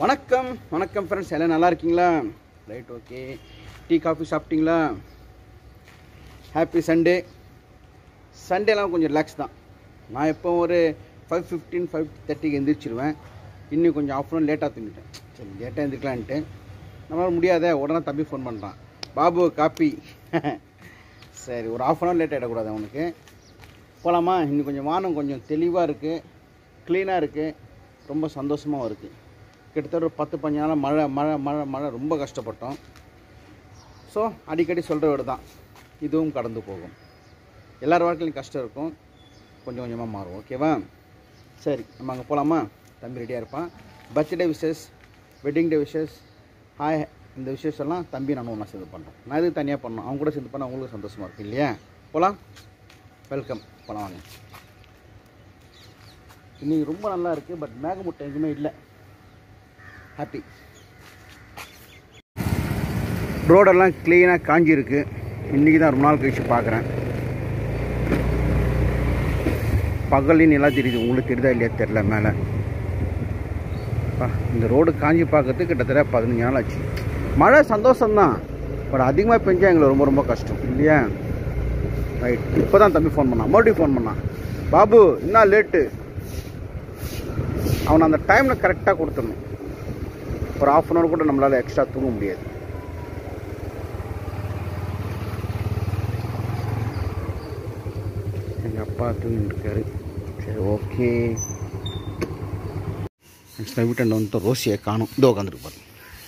வணக்கம் வணக்கம் ஃப்ரெண்ட்ஸ் எல்லாம் நல்லா இருக்கீங்களா ரைட் ஓகே டீ காஃபி சாப்பிட்டீங்களா ஹாப்பி சண்டே சண்டேலாம் கொஞ்சம் ரிலாக்ஸ் தான் நான் எப்போ ஒரு ஃபைவ் ஃபிஃப்டீன் ஃபைவ் தேர்ட்டிக்கு எந்திரிச்சிருவேன் இன்னும் கொஞ்சம் ஆஃப்டர்நூன் லேட்டாக தூங்கிட்டேன் சரி லேட்டாக எந்திரிக்கலான்ட்டு நம்மளால் முடியாதே உடனே தம்பி ஃபோன் பண்ணுறான் பாபு காப்பி சரி ஒரு ஆஃப் அன் ஹவர் லேட் ஆகிடக்கூடாது அவனுக்கு போகலாமா இன்னும் கொஞ்சம் வானம் கொஞ்சம் தெளிவாக இருக்குது க்ளீனாக இருக்குது ரொம்ப சந்தோஷமாகவும் இருக்குது கிட்டத்தட்ட ஒரு பத்து பஞ்சு நாளாக மழை மழை மழை மழை ரொம்ப கஷ்டப்பட்டோம் ஸோ அடிக்கடி சொல்கிற வீடு தான் இதுவும் கடந்து போகும் எல்லார் வாழ்க்கையிலும் கஷ்டம் இருக்கும் கொஞ்சம் கொஞ்சமாக மாறும் ஓகேவா சரி நம்ம அங்கே போகலாமா தம்பி ரெடியாக இருப்பான் birthday wishes wedding day wishes hi இந்த விஷஸ் எல்லாம் தம்பி நான் ஒன்றா சேர்ந்து பண்ணுறோம் நான் எதுக்கு தனியாக பண்ணோம் அவங்க கூட சேர்ந்து பண்ணால் அவங்களுக்கு சந்தோஷமாக இருக்கும் இல்லையா போகலாம் வெல்கம் போகலாம் வாங்க இன்னைக்கு ரொம்ப நல்லா இருக்குது பட் மேகமூட்டம் எதுவுமே இல்லை ஹாப்பி ரோடெல்லாம் க்ளீனாக காஞ்சிருக்கு இன்றைக்கி தான் ரொம்ப நாள் கழிச்சு பார்க்குறேன் பகலின் எல்லாம் தெரியுது உங்களுக்கு தெரியுதா இல்லையா தெரில மேலே அப்பா, இந்த ரோடு காஞ்சி பார்க்கறதுக்கு கிட்டத்தட்ட பதினஞ்சு நாள் ஆச்சு மழை சந்தோஷம்தான் பட் அதிகமாக பெஞ்சா எங்களுக்கு ரொம்ப ரொம்ப கஷ்டம் இல்லையா ரைட் இப்போ தான் தம்பி ஃபோன் பண்ணான் மறுபடியும் ஃபோன் பண்ணான் பாபு என்ன லேட்டு அவனை அந்த டைமில் கரெக்டாக கொடுத்துடணும் ஒரு ஆஃப் அன் ஹவர் கூட நம்மளால் எக்ஸ்ட்ரா தூங்க முடியாது எங்கள் அப்பா தூங்கிட்டு இருக்காரு சரி ஓகே ஆக்சுவலாக வீட்டாண்ட வந்து ரோசியை காணும் இதோ உட்காந்துருக்கு பாருங்க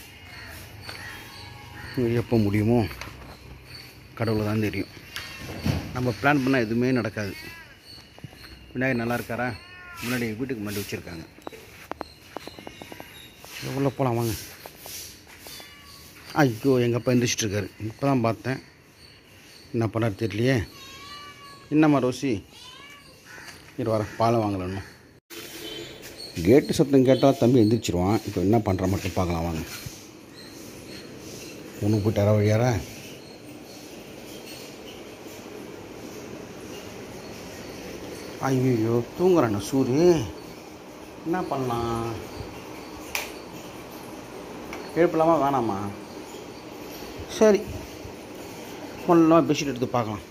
இது எப்போ முடியுமோ கடவுளை தான் தெரியும் நம்ம பிளான் பண்ணால் எதுவுமே நடக்காது விநாயகர் நல்லா இருக்காரா முன்னாடி வீட்டுக்கு முன்னாடி வச்சுருக்காங்க எவ்வளோ போகலாம் வாங்க ஐயோ எங்கள் அப்பா எந்திரிச்சிட்டு இருக்காரு இப்போ தான் பார்த்தேன் என்ன பண்ணார் தெரியலையே என்னம்மா ரோசி இரு வர பாலை வாங்கலன்னு கேட்டு சத்தம் கேட்டால் தம்பி எந்திரிச்சிருவான் இப்போ என்ன பண்ணுற மட்டும் பார்க்கலாம் வாங்க ஒன்று போயிட்டாரா வழியாரா ஐயோ தூங்குறான சூரி என்ன பண்ணலாம் எழுப்பலாமா வேணாமா சரி ஒன்றும் பெட்ஷீட் எடுத்து பார்க்கலாம்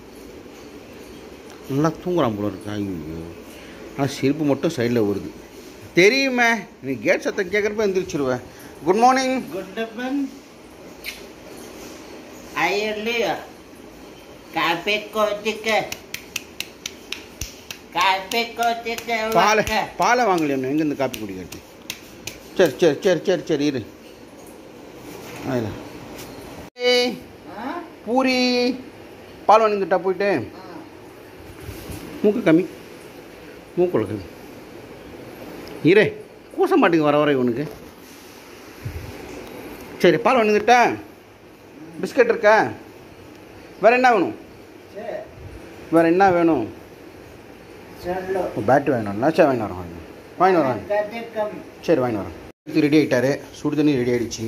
நல்லா தூங்குறான் போல இருக்கு ஐயோ ஆனால் செருப்பு மட்டும் சைடில் வருது தெரியுமே நீ கேட் சத்தம் கேட்குறப்ப எந்திரிச்சிருவேன் good morning Good morning. Ayer Kape kotika. Kape kotika. பாலை பாலை வாங்கலையா எங்கேருந்து காப்பி குடிக்கிறது சரி சரி சரி சரி சரி இரு அதில் ஏய் பூரி பால் வாங்கிட்டுட்டா போயிட்டு மூக்கு கம்மி மூக்குள்ள கம்மி இரு கூச மாட்டேங்க வர வர இவனுக்கு சரி பால் வாங்கிட்டா பிஸ்கட் இருக்கா வேற என்ன வேணும் வேற என்ன வேணும் Chalo. பேட்டு வாங்கிட்டு வரணும் சரி வாங்கி வரோம் வாங்கி வாங்கி வரோம் Kadekam. சரி வாங்கி வரோம் இது ரெடி ஆகிட்டாரு சுடு தண்ணி ரெடி ஆகிடுச்சு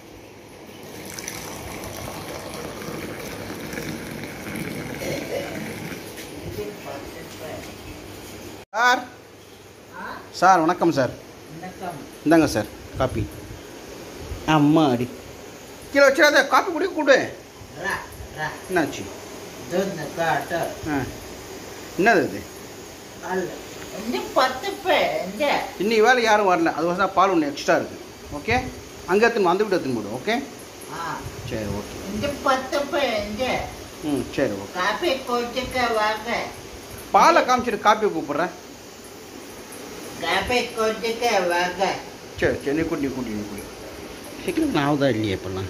சார் சார் வணக்கம் சார் Nakam. இந்தாங்க சார் காப்பி அம்மா அடி கீழே வச்சிடாத காப்பி குடி கொடு Ra. Ra. என்னாச்சு Dona kata. ஆ என்னது இது Al. Ini patu pe. Ini. இன்னைக்கு வேலை யாரும் வரல அது வந்து பால் ஒன்று எக்ஸ்ட்ரா இருக்குது ஓகே அங்கே எடுத்துன்னு வந்து விட்டு எடுத்துன்னு போடு ஓகே Ah. சரி okay Ini patu pe. Ini. ம் சரி ஓகே Kape kotika waga. பாலை காமிச்சிட்டு காப்பி கூப்பிட்றேன் Kape kotika waga. சரி சரி நீ குடி நீ குடி நீ குடி சீக்கிரம் நான் ஆகுதா இல்லையே இப்போல்லாம்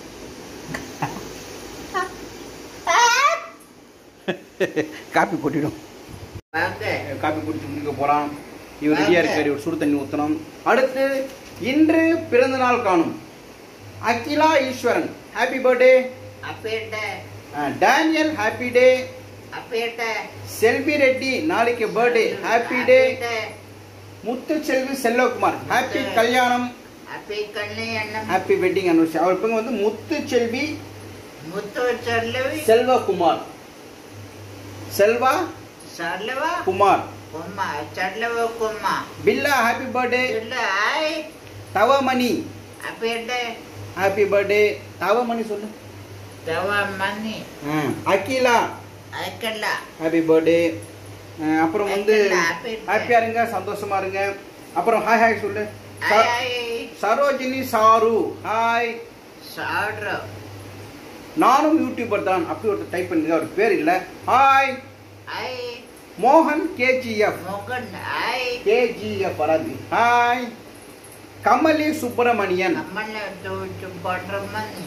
காப்பி கொட்டிடும் Waga. காப்பி குடிச்சு முடிக்க போகிறான் இவர் ரெடியாக இருக்காரு இவர் சுடு தண்ணி ஊற்றணும் அடுத்து இன்று பிறந்த நாள் காணும் Akila Eswaran happy birthday Apa itu? Daniel happy day Apa itu? Selvi Reddy நாளைக்கு birthday happy day Muthu Selvi Selvakumar happy கல்யாணம் Apa kali anak happy wedding anniversary அவர் பேங்க வந்து Muthu Selvi mutu sarlewi Selvakumar Selva sarlewa Kumar kuma sarlewa kuma Billa happy birthday Sudah ai Thavamani Apa ada? Happy birthday Thavamani சொல்லு Tawa mani. ஆ, Akila Aikala. Happy birthday அப்புறம் வந்து Akila, happy birthday. ஹாப்பியா இருங்க சந்தோஷமா இருங்க அப்புறம் ஹாய் ஹாய் சொல்லு Hai ச- hai. Sarojini Charu hi Saudara. நானும் யூடியூபர் தான் அப்படி ஒருத்தர் டைப் பண்ணுங்க அவர் பேர் இல்லை ஹாய் Hai. மோகன் கேஜிஎஃப் Mungkin hai. கேஜிஎஃப் வராது hi Kamali Subramanian Kamal tu cuba mani.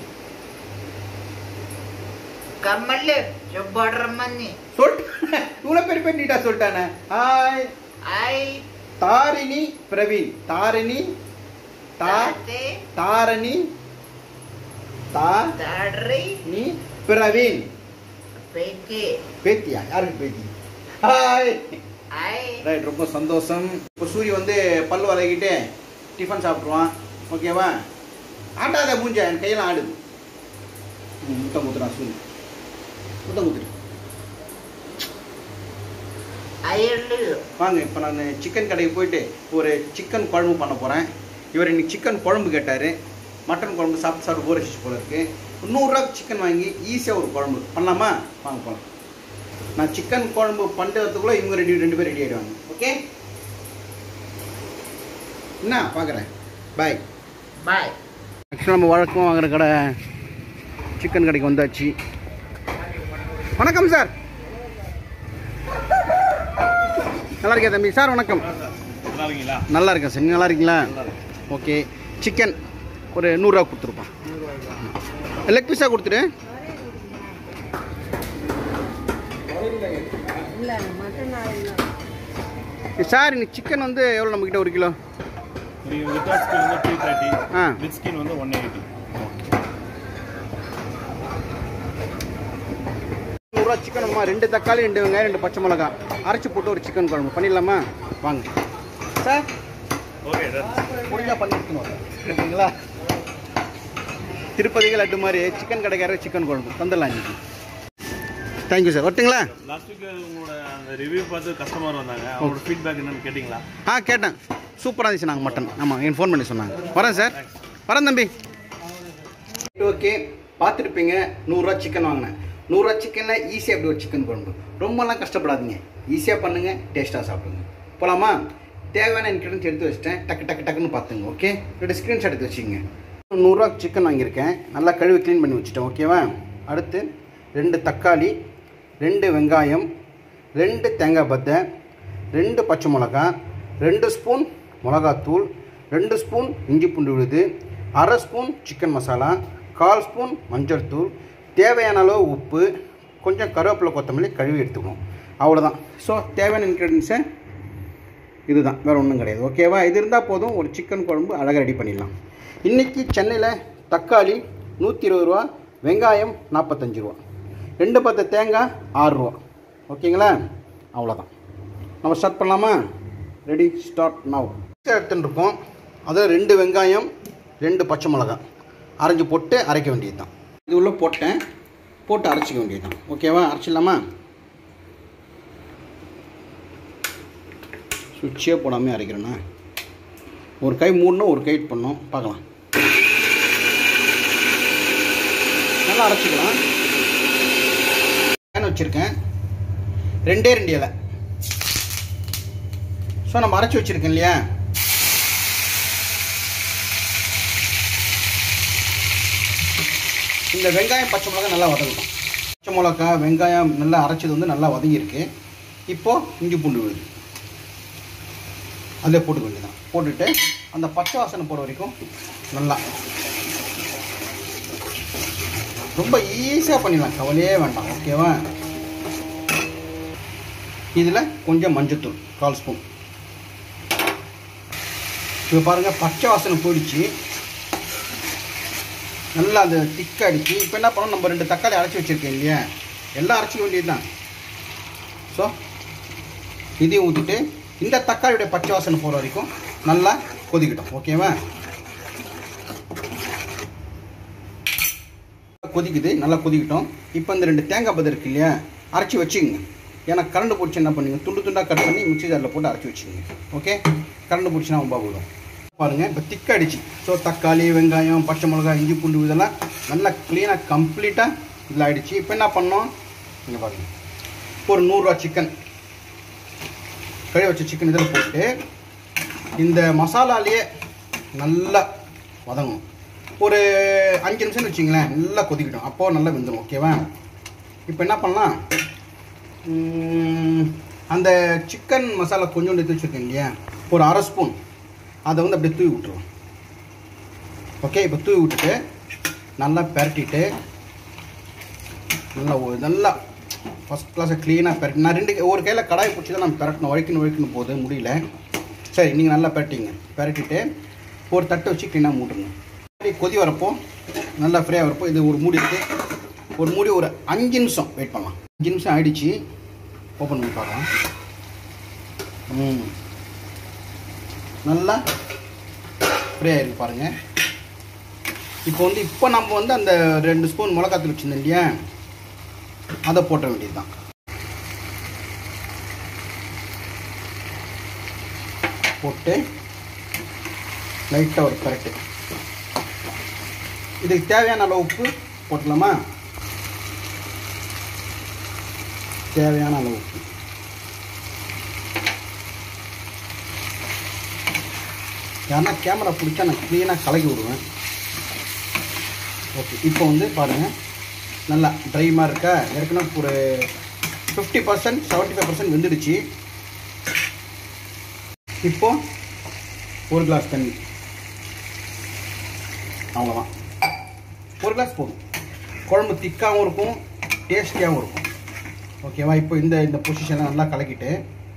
Kamal cuba mani. சொல் இவ்வளோ பேர் பேர் நீட்டா சொல்லிட்டானே ஹாய் Hai. தாரிணி பிரவீன் தாரிணி தா Tati. Dharani Tharini Dari. Praveen Peki. பேத்தியா யாருக்கு பேத்தி ஹாய் Hai. ரைட் ரொம்ப சந்தோஷம் இப்போ சூரிய வந்து பல்லு வளைக்கிட்டு டிஃபன் சாப்பிட்ருவான் ஓகேவா ஆட்டாத மூஞ்ச என் கையெல்லாம் ஆடுது ம், முட்டை குத்துறான் சூரிய முட்டை குத்துரு Air lu. வாங்க இப்போ நான் சிக்கன் கடைக்கு போயிட்டு ஒரு சிக்கன் குழம்பு பண்ண போகிறேன் இவர் இன்னைக்கு சிக்கன் குழம்பு கேட்டார் மட்டன் குழம்பு சாப்பிட்டு சாப்பிட்டு போர் அடிச்சு போல இருக்கு நூறுரூவா சிக்கன் வாங்கி ஈஸியாக ஒரு குழம்பு பண்ணலாமா வாங்க போகலாம் நான் சிக்கன் குழம்பு பண்ணுறதுக்குள்ளே இவங்க ரெடி ரெண்டு பேர் ரெடி ஆகிடுவாங்க ஓகே என்ன பார்க்குறேன் பாய் Bye. ஆக்சுவலாக நம்ம வழக்கமாக வாங்குற கடை சிக்கன் கடைக்கு வந்தாச்சு வணக்கம் சார் நல்லா இருக்கேன் தம்பி சார் வணக்கம் நல்லா இருக்கீங்களா நல்லா இருக்கேன் சார் நீங்க நல்லா இருக்கீங்களா ஓகே சிக்கன் ஒரு நூறுரூவா கொடுத்துருப்பான் லெக் பீஸாக கொடுத்துரு சார் இன்னைக்கு சிக்கன் வந்து எவ்வளோ நம்மக்கிட்ட ஒரு கிலோ நீங்கள் வித்தவுட் ஸ்கின் வந்து த்ரீ தேர்ட்டி ஆ. வித் ஸ்கின் வந்து ஒன் எயிட்டி நூறுரூவா சிக்கன் அம்மா ரெண்டு தக்காளி ரெண்டு வெங்காயம் ரெண்டு பச்சை மிளகா அரைச்சி போட்டு ஒரு சிக்கன் குழம்பு பண்ணிடலாமா வாங்க சார் ஓகே சார் முடிஞ்சா பண்ணிக்கணும் ஓகேங்களா திருப்பதிகள் லட்டு மாதிரி சிக்கன் கடைக்காரர் சிக்கன் குழம்பு தந்துடலாம் இன்னைக்கு தேங்க்யூ சார் வரட்டுங்களா லாஸ்ட் வீக் உங்களோட அந்த ரிவ்யூ பார்த்து கஸ்டமர் வந்தாங்க அவங்களோட ஃபீட்பேக் என்னன்னு கேட்டிங்களா ஆ கேட்டேன் சூப்பராக இருந்துச்சு நாங்கள் மட்டன் ஆமாம் எனக்கு ஃபோன் பண்ணி சொன்னாங்க வரேன் சார் வரேன் தம்பி ஓகே பார்த்துருப்பீங்க நூறுரூவா சிக்கன் வாங்கினேன் நூறுரூவா சிக்கனில் ஈஸியாக எப்படி ஒரு சிக்கன் குழம்பு ரொம்பலாம் கஷ்டப்படாதீங்க ஈஸியாக பண்ணுங்கள் டேஸ்ட்டாக சாப்பிடுங்க போகலாமா தேவையான இன்க்ரீடியன்ஸ் எடுத்து வச்சிட்டேன் டக்கு டக்கு டக்குன்னு பார்த்துங்க ஓகே ரெண்டு ஸ்க்ரீன்ஷாட் எடுத்து வச்சுங்க நூறுரூவா சிக்கன் வாங்கியிருக்கேன் நல்லா கழுவி க்ளீன் பண்ணி வச்சுட்டேன் ஓகேவா அடுத்து ரெண்டு தக்காளி ரெண்டு வெங்காயம் ரெண்டு தேங்காய் பத்தை ரெண்டு பச்சை மிளகா ரெண்டு ஸ்பூன் மிளகாத்தூள் ரெண்டு ஸ்பூன் இஞ்சி பூண்டு விழுது அரை ஸ்பூன் சிக்கன் மசாலா கால் ஸ்பூன் மஞ்சள் தூள் தேவையான அளவு உப்பு கொஞ்சம் கருவேப்பிலை கொத்தமல்லி கழுவி எடுத்துக்கணும் அவ்வளோதான் ஸோ தேவையான இன்க்ரீடியன்ஸை இதுதான் வேறு ஒன்றும் கிடையாது ஓகேவா இது இருந்தால் போதும் ஒரு சிக்கன் குழம்பு அழகாக ரெடி பண்ணிடலாம் இன்றைக்கி சென்னையில் தக்காளி நூற்றி இருபது ரூபா வெங்காயம் நாற்பத்தஞ்சு ரூபா ரெண்டு பத்து தேங்காய் ஆறுரூவா ஓகேங்களா அவ்வளோதான் நம்ம ஸ்டார்ட் பண்ணலாமா ரெடி ஸ்டார்ட் நவ் எடுத்துன்னு இருக்கோம் அதில் ரெண்டு வெங்காயம் ரெண்டு பச்சை மிளகாய் அரைஞ்சி போட்டு அரைக்க வேண்டியது தான் இது உள்ள போட்டேன் போட்டு அரைச்சிக்க வேண்டியது தான் ஓகேவா அரைச்சிடலாமா சுவிட்சே போடாமல் அரைக்கிறேண்ணா ஒரு கை மூடணும் ஒரு கை இது பண்ணோம் பார்க்கலாம் நல்லா அரைச்சிக்கலாம் பேன் வச்சுருக்கேன் ரெண்டே ரெண்டு இலை ஸோ நம்ம அரைச்சி வச்சுருக்கேன் இல்லையா இந்த வெங்காயம் பச்சை மிளகா நல்லா வதங்கணும் பச்சை மிளகா வெங்காயம் நல்லா அரைச்சது வந்து நல்லா வதங்கியிருக்கு இப்போது இஞ்சி பூண்டு விழுது அதில் போட்டுக்க வேண்டியதான் போட்டுட்டு அந்த பச்சை வாசனை போகிற வரைக்கும் நல்லா ரொம்ப ஈஸியாக பண்ணிடலாம் கவலையே வேண்டாம் ஓகேவா இதில் கொஞ்சம் மஞ்சத்தூள் கால் ஸ்பூன் இப்போ பாருங்கள் பச்சை வாசனை போயிடுச்சு நல்லா அந்த திக்க அடிச்சு இப்போ என்ன பண்ணணும் நம்ம ரெண்டு தக்காளி அரைச்சி வச்சுருக்கேன் இல்லையா எல்லாம் அரைச்சிக்க வேண்டியது தான் ஸோ இதையும் ஊற்றிட்டு இந்த தக்காளியுடைய பச்சை வாசனை போகிற வரைக்கும் நல்லா கொதிக்கட்டும் ஓகேவா கொதிக்குது நல்லா கொதிக்கட்டும் இப்போ இந்த ரெண்டு தேங்காய் பதம் இருக்கு இல்லையா அரைச்சி வச்சுக்கோங்க ஏன்னா கரண்ட் பிடிச்சி என்ன பண்ணுங்க துண்டு துண்டாக கட் பண்ணி மிக்ஸி ஜாரில் போட்டு அரைச்சி வச்சுக்கோங்க ஓகே கரண்ட் பிடிச்சினா ரொம்ப விடும் பாருங்க இப்போ திக்காயிடுச்சு ஸோ தக்காளி வெங்காயம் பச்சை மிளகாய் இஞ்சி பூண்டு இதெல்லாம் நல்லா க்ளீனாக கம்ப்ளீட்டாக இதில் ஆயிடுச்சு இப்போ என்ன பண்ணோம் இங்கே பாருங்க ஒரு நூறுரூவா சிக்கன் கழுவி வச்ச சிக்கன் இதில் போட்டு இந்த மசாலாலேயே நல்லா வதங்கணும் ஒரு அஞ்சு நிமிஷம்னு வச்சிங்களேன் நல்லா கொதிக்கட்டும் அப்போ நல்லா வெந்துடும் ஓகேவா இப்போ என்ன பண்ணலாம் உம், அந்த சிக்கன் மசாலா கொஞ்சோண்டு எடுத்து வச்சுருக்கேன் இல்லையா ஒரு அரை ஸ்பூன் அதை வந்து அப்படியே தூவி விட்டுருவோம் ஓகே இப்போ தூவி விட்டுட்டு நல்லா பெரட்டிட்டு நல்லா ஒரு- நல்லா ஃபஸ்ட் கிளாஸை க்ளீனாக பெரட்டி நான் ரெண்டு ஒரு கையில் கடாய் பிடிச்சி தான் நான் பெரட்டணும் வழிக்கணும் வழிக்கணும் போகுது முடியல சரி நீங்கள் நல்லா பெரட்டிங்க பெரட்டிட்டு ஒரு தட்டை வச்சு க்ளீனாக மூட்டுங்க சரி, கொதி வரப்போ நல்லா ஃப்ரீயாக வரப்போ இது ஒரு மூடி இருக்கு ஒரு மூடி ஒரு அஞ்சு நிமிஷம் வெயிட் பண்ணலாம் அஞ்சு நிமிஷம் ஆயிடுச்சு ஓப்பன் பண்ணி பார்க்கலாம் ம் நல்லா ஃப்ரீயாக இருக்கு பாருங்கள் இப்போ வந்து இப்போ நம்ம வந்து அந்த ரெண்டு ஸ்பூன் மிளகாத்தூள் வச்சுருந்தோம் இல்லையா அதை போட்ட வேண்டியது தான் போட்டு லைட்டாக ஒரு கரெக்டு இதுக்கு தேவையான அளவு உப்பு போட்டலாமா தேவையான அளவு உப்பு யாருன்னா கேமரா பிடிச்சா நான் க்ளீனாக கலக்கி விடுவேன் ஓகே இப்போ வந்து பாருங்கள் நல்லா ட்ரை மாதிரி இருக்கா ஏற்கனவே ஒரு fifty percent seventy five percent வெந்துடுச்சு இப்போ ஒரு கிளாஸ் தண்ணி அவ்வளோதான் ஒரு கிளாஸ் போதும் குழம்பு திக்காகவும் இருக்கும் டேஸ்டியாகவும் இருக்கும் ஓகேவா இப்போ இந்த இந்த பொசிஷனை நல்லா கலக்கிட்டு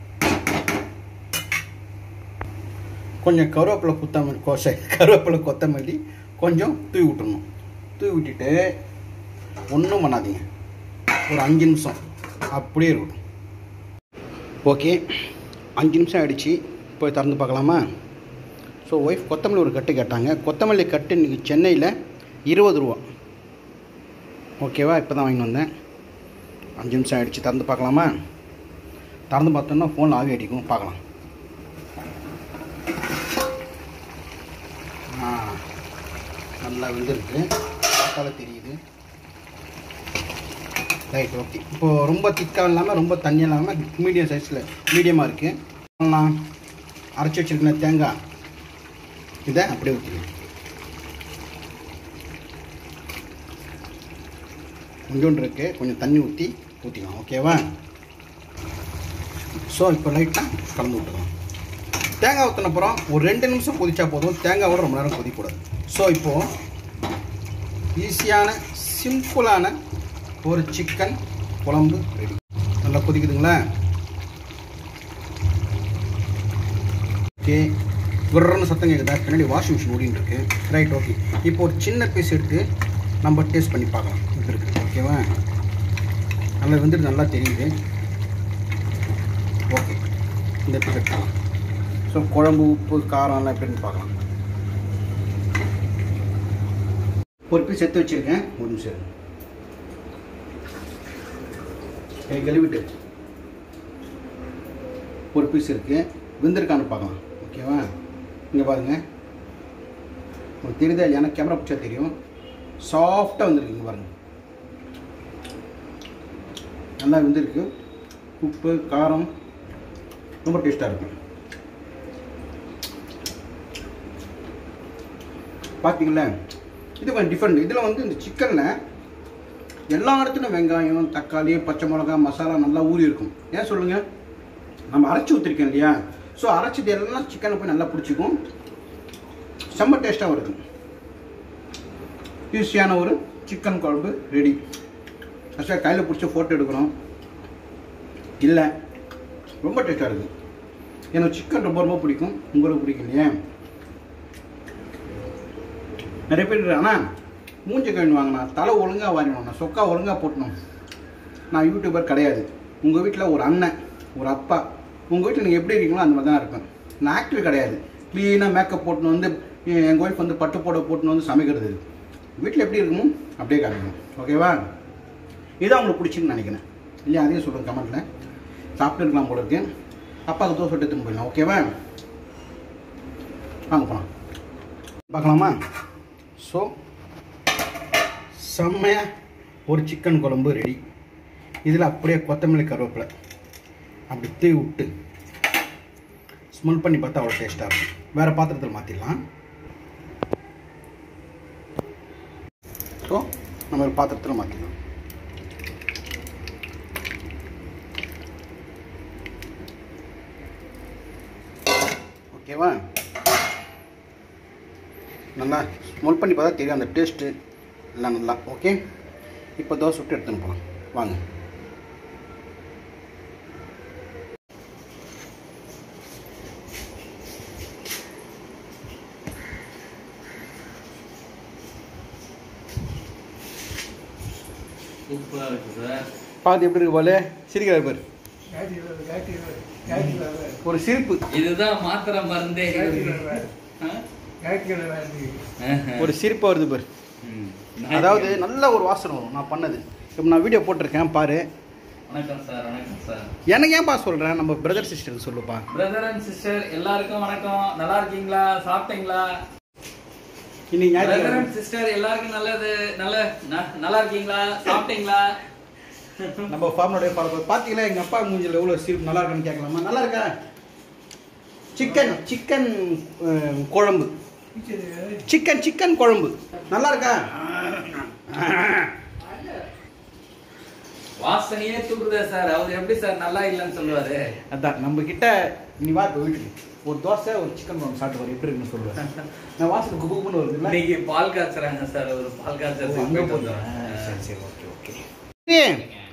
கொஞ்சம் கருவேப்பிலை குத்தமல்லி கோசை கருவேப்பிலை கொத்தமல்லி கொஞ்சம் தூவி விட்டுறணும் தூவி விட்டுட்டு ஒன்றும் பண்ணாதீங்க ஒரு அஞ்சு நிமிஷம் அப்படியே இருக்கட்டும் ஓகே அஞ்சு நிமிஷம் ஆயிடுச்சு போய் திறந்து பார்க்கலாமா ஸோ ஒய்ஃப் கொத்தமல்லி ஒரு கட்டு கேட்டாங்க கொத்தமல்லி கட்டு இன்றைக்கி சென்னையில் இருபது ரூபா ஓகேவா இப்போ தான் வாங்கி வந்தேன் அஞ்சு நிமிஷம் ஆயிடுச்சு திறந்து பார்க்கலாமா திறந்து பார்த்தோன்னா ஃபோனில் ஆவி அடிக்கும் பார்க்கலாம் ஆ நல்லா வெந்திருக்கு பார்த்தாலே தெரியுது ரைட் ஓகே இப்போது ரொம்ப திக்காக இல்லாமல் ரொம்ப தண்ணி இல்லாமல் மீடியம் சைஸில் மீடியமாக இருக்குது நான் அரைச்சி வச்சிருக்கிற தேங்காய் இதை அப்படியே ஊற்றிக்கலாம் கொஞ்சோண்டு இருக்குது கொஞ்சம் தண்ணி ஊற்றி ஊற்றிக்கலாம் ஓகேவா ஸோ இப்போ லைட்டாக கலந்து விட்டுக்கலாம் தேங்காய் ஊற்றின அப்புறம் ஒரு ரெண்டு நிமிஷம் கொதிச்சா போதும் தேங்காவோட ரொம்ப நேரம் கொதிக்கூடாது ஸோ இப்போது ஈஸியான சிம்பிளான ஒரு சிக்கன் குழம்பு ரெடி நல்லா கொதிக்குதுங்களா ஓகே குர்ரன்னு சத்தம் கேட்குதா பின்னாடி வாஷிங் மிஷின் ஓடின்னு இருக்கு ரைட் ஓகே இப்போ ஒரு சின்ன பீஸ் எடுத்து நம்ம டேஸ்ட் பண்ணி பார்க்கலாம் எப்படி இருக்குது ஓகேவா நல்லா வந்துட்டு நல்லா தெரியுது ஓகே இந்த பீஸ் எடுத்துக்கலாம் ஸோ குழம்பு உப்பு காரம் எல்லாம் எப்படின்னு பார்க்கலாம் ஒரு பீஸ் எடுத்து வச்சுருக்கேன் ஒரு நிமிஷம் இருங்க. கை கழுவிட்டு ஒரு பீஸ் இருக்குது வெந்திருக்கான்னு பார்க்கலாம் ஓகேவா இங்கே பாருங்கள் உங்களுக்கு தெரியுதா இல்லையா கேமரா பிடிச்சா தெரியும் சாஃப்டாக வந்திருக்கு இங்கே பாருங்கள் நல்லா வெந்திருக்கு உப்பு காரம் ரொம்ப டேஸ்ட்டாக இருக்கும் பார்த்தீங்களா இது கொஞ்சம் டிஃப்ரெண்ட் இதில் வந்து இந்த சிக்கனில் எல்லா இடத்துலையும் வெங்காயம் தக்காளி பச்சை மிளகா மசாலா நல்லா ஊறி இருக்கும் ஏன் சொல்லுங்கள் நம்ம அரைச்சி ஊற்றிருக்கோம் இல்லையா ஸோ அரைச்சது எல்லாம் சிக்கனை போய் நல்லா பிடிச்சிக்கும் செம்ம டேஸ்ட்டாக வருது ஈஸியான ஒரு சிக்கன் குழம்பு ரெடி ஆக்சுவலாக கையில் பிடிச்ச ஃபோட்டோ எடுக்கிறோம் இல்லை ரொம்ப டேஸ்ட்டாக இருக்குது எனக்கு சிக்கன் ரொம்ப ரொம்ப பிடிக்கும் உங்களுக்கு பிடிக்கும் இல்லையா நிறைய பேர் ஆனால் மூஞ்சி கழுவி வாங்கினா தலை ஒழுங்காக வாரிடணும் நான் சொக்கா ஒழுங்காக போட்டணும் நான் யூடியூபர் கிடையாது உங்கள் வீட்டில் ஒரு அண்ணன் ஒரு அப்பா உங்கள் வீட்டில் நீங்கள் எப்படி இருக்கீங்களோ அந்த மாதிரி தான் இருப்பேன் நான் ஆக்டிவ் கிடையாது க்ளீனாக மேக்கப் போட்டுன்னு வந்து எங்கள் ஒய்ஃப் வந்து பட்டு போட போட்டுன்னு வந்து சமைக்கிறது வீட்டில் எப்படி இருக்குமோ அப்படியே காமிக்கணும் ஓகேவா இதான் உங்களுக்கு பிடிச்சின்னு நினைக்கிறேன் இல்லையா அதையும் சொல்லுங்கள் கமெண்ட்டில் சாப்பிட்டு இருக்கலாம் போல இருக்கு அப்பாவுக்கு தோசை எடுத்துன்னு போயிடலாம் ஓகேவா வாங்க போகலாம் பார்க்கலாமா ஸோ செம்மையாக ஒரு சிக்கன் குழம்பு ரெடி இதில் அப்படியே கொத்தமல்லி கருவேப்பிலை அப்படி தூவி விட்டு ஸ்மெல் பண்ணி பார்த்தா அவ்வளோ டேஸ்ட்டாக இருக்கும் வேறு பாத்திரத்தில் மாற்றிடலாம் ஸோ நம்ம ஒரு பாத்திரத்தில் மாற்றிடலாம் ஓகேவா நல்லா ஸ்மெல் பண்ணி பார்த்தா தெரியும் அந்த டேஸ்ட்டு எல்லாம் நல்லா ஓகே இப்போ தோசை விட்டு எடுத்துன்னு போகலாம் வாங்க சூப்பராக இருக்கு சார் பார்த்து எப்படி இருக்கு போல சிரிக்கிறார் பேர் ஒரு சிரிப்பு இதுதான் மாத்திரை மருந்தே ஆ? ஆஹா. ஒரு சிரிப்பு வருது பேர் ம். அதாவது நல்ல ஒரு வாசனை வரும் நான் பண்ணது இப்போ நான் வீடியோ போட்டிருக்கேன் பாரு வணக்கம் சார் வணக்கம் சார் எனக்கு ஏன்பா சொல்கிறேன் நம்ம பிரதர் சிஸ்டருக்கு சொல்லுப்பா பிரதர் அண்ட் சிஸ்டர் எல்லாருக்கும் வணக்கம் நல்லா இருக்கீங்களா சாப்பிட்டீங்களா இன்னைக்கு பிரதர் ஞாயிற்றுக்கிழமை அண்ட் சிஸ்டர் எல்லாருக்கும் நல்லது நல்ல ந- நல்லா இருக்கீங்களா சாப்பிட்டீங்களா நம்ம ஃபார்மனுடைய பரப்பு பார்த்தீங்களா எங்கள் அப்பா மூஞ்சில் எவ்வளோ சிரிப்பு நல்லா இருக்குன்னு கேட்கலாமா நல்லா இருக்கா சிக்கன் சிக்கன் அஹ், குழம்பு சிக்கன் சிக்கன் குழம்பு நல்லா இருக்கா வாசனையே தூக்குதே சார் அவர் எப்படி சார் நல்லா இல்லைன்னு சொல்லுவாரு அதான் நம்ம கிட்ட நீ வா இப்போ வீட்டுக்கு ஒரு தோசை ஒரு சிக்கன் குழம்பு சாப்பிட்டு வர எப்படி இருக்குன்னு சொல்லுவேன் நான் வாசனை குபு குபுன்னு வருது இல்லை இன்னைக்கு பால் காய்ச்சறாங்க சார் ஒரு பால் காய்ச்சறதுக்கு அங்கே போயிட்டு போதும் வந்தோம். சரி சரி ஓகே ஓகே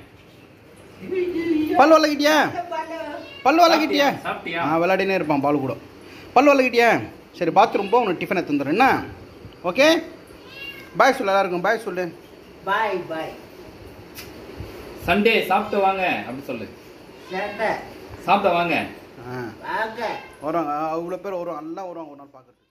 பல் வளக்கிட்டியா பல் வளக்கிட்டியா சாப்பிட்டியா? ஆ விளையாடினே இருப்பான் பால் கூட பல் வளக்கிட்டியா சரி பாத்ரூம் போ உனக்கு டிஃபனை தந்துடுறேன் என்ன ஓகே பாய் சொல்லு எல்லாருக்கும் பாய் சொல்லு பாய் பாய் சண்டே சாப்பிட்டு வாங்க அப்படி சொல்லு சண்டை சாப்பிட வாங்க ஆ வாங்க வரும் அவ்வளோ பேர் வரும் எல்லாம் வருவாங்க ஒரு நாள் பார்க்குறது